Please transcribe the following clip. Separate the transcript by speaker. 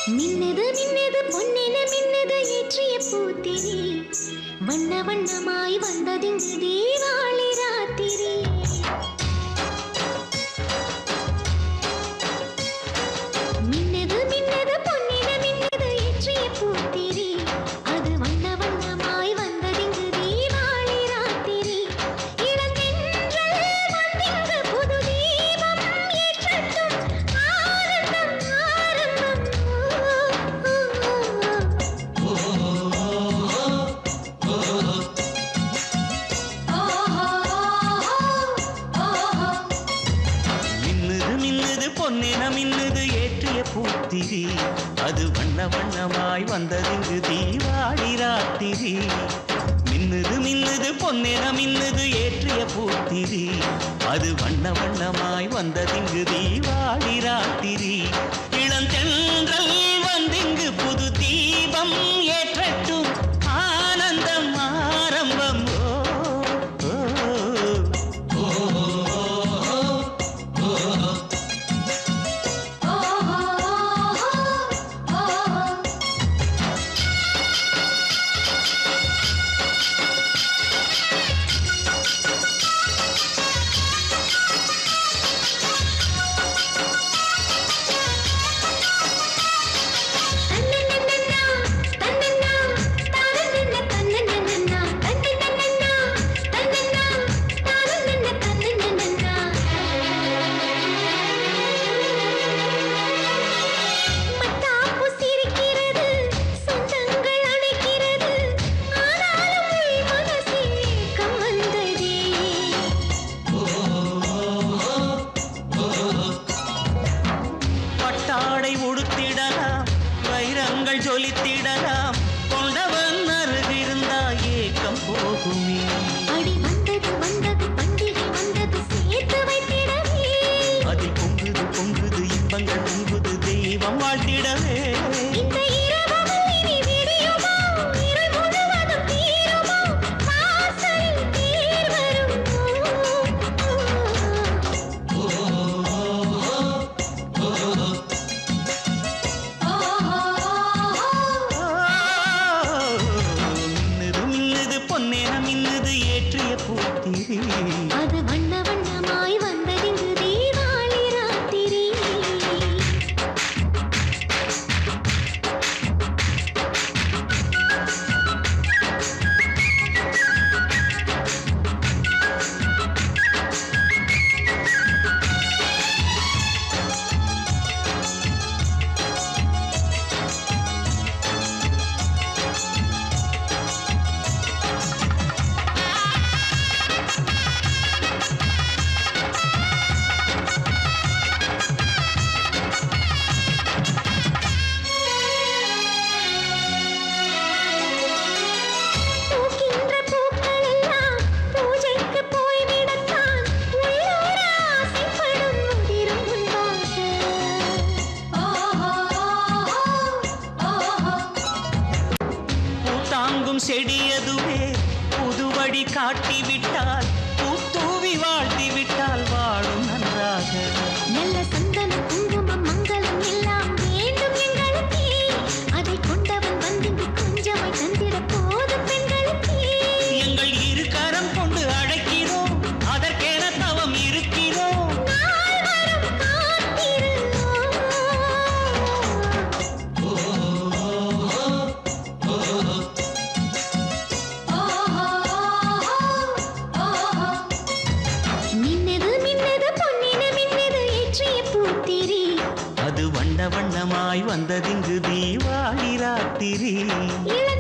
Speaker 1: மின்னது மின்னது பொன்னென மின்னது ஏற்றிய பூத்திரி வண்ண வண்ணமாய் வந்ததிங்கு தீபாவளி ராத்திரி மின்னது மின்னது பொன்னென மின்னது ஏற்றிய பூத்திரி அது வண்ண வண்ணமாய் வந்ததிங்கு தீபாவளி ராத்திரி இளந்தென்றல் வந்திங்கு புது தீபம் ஏற்றட்டும் ஆனந்தம் ஆரம்பம் ஓ, ஓ, ஓ.
Speaker 2: மின்னுது மின்னுது பொன்னின மின்னுது ஏற்றிய பூத்திரி அது வண்ண வண்ணமாய் வந்ததிங்கு தீவாளி ராத்திரி மின்னுது மின்னுது பொன்னின மின்னுது ஏற்றிய பூத்திரி அது வண்ண வண்ணமாய் வந்ததிங்கு தீவாளி ராத்திரி இளந்தென்றல் வந்திங்கு புது தீபம் ஏற்றட்டும் ஆனந்தம் ஆரம்பம் ஓ, ஓ.
Speaker 1: தன்னன்னன்னா தன்னன்னா தானன்னன்ன தன்னன்னன்னா தன்னன்னன்னா தன்னன்னா தானன்னன்ன தன்னன்னன்னா மத்தாப்பு சிரிக்கிறது சொந்தங்கள் அணைக்கிறது ஆனாலும் உள் மனசில் ஏக்கம் வந்ததே
Speaker 2: பட்டாடை உடுத்திடலாம் வைரங்கள் ஜொலித்திடலாம் கொண்டவன் அருகிருந்தா ஏக்கம் போகுமே
Speaker 1: அடி வந்தது வந்தது பண்டிகை வந்தது சேர்த்து வைத்திடவே
Speaker 2: அதில் பொங்குது பொங்குது இன்பங்கள் பொங்குது தெய்வம் வாழ்த்திடவே
Speaker 1: இந்த இரவும் இனி விடியுமோ இருள் முழுவதும் தீருமோ வாசலில் தேர் வருமோ
Speaker 2: மின்னுது மின்னுது பொன்னேன மின்னுது ஏற்றிய பூத்திரி
Speaker 1: அது வண்ண வண்ணமாய் வந்ததிங்கு தீபாவளி ராத்திரி பூக்கின்ற பூக்கள் எல்லாம் பூஜைக்கு போய்விடத்தான் உள்ளூர ஆசைப்படும் முதிரும் முன்பாக
Speaker 2: பூத்தாங்கும் செடியதுவே புதுவழி காட்டிவிட்டால் பூத்தூவி வாழ்த்திவிட்டால் வாழும் நன்றாக
Speaker 1: நல்ல சந்தன குங்குமம் மங்களம் எல்லாம் வேண்டும் எங்களுக்கே அதை கொண்டவன் வந்திங்கு கொஞ்சமாய் தந்திட போதும் பெண்களுக்கே
Speaker 2: எங்கள் இரு கரம் கொண்டு அழைக்கிறோம் அதற்கென தவம் இருக்கிறோம்
Speaker 1: நாள் வரும் காத்திருந்தோம் மின்னது மின்னது பொன்னின மின்னது ஏற்றிய பூத்திரி
Speaker 2: அது வண்ண வண்ணமாய் வந்ததிங்கு தீவாளி ராத்திரி
Speaker 1: இளம்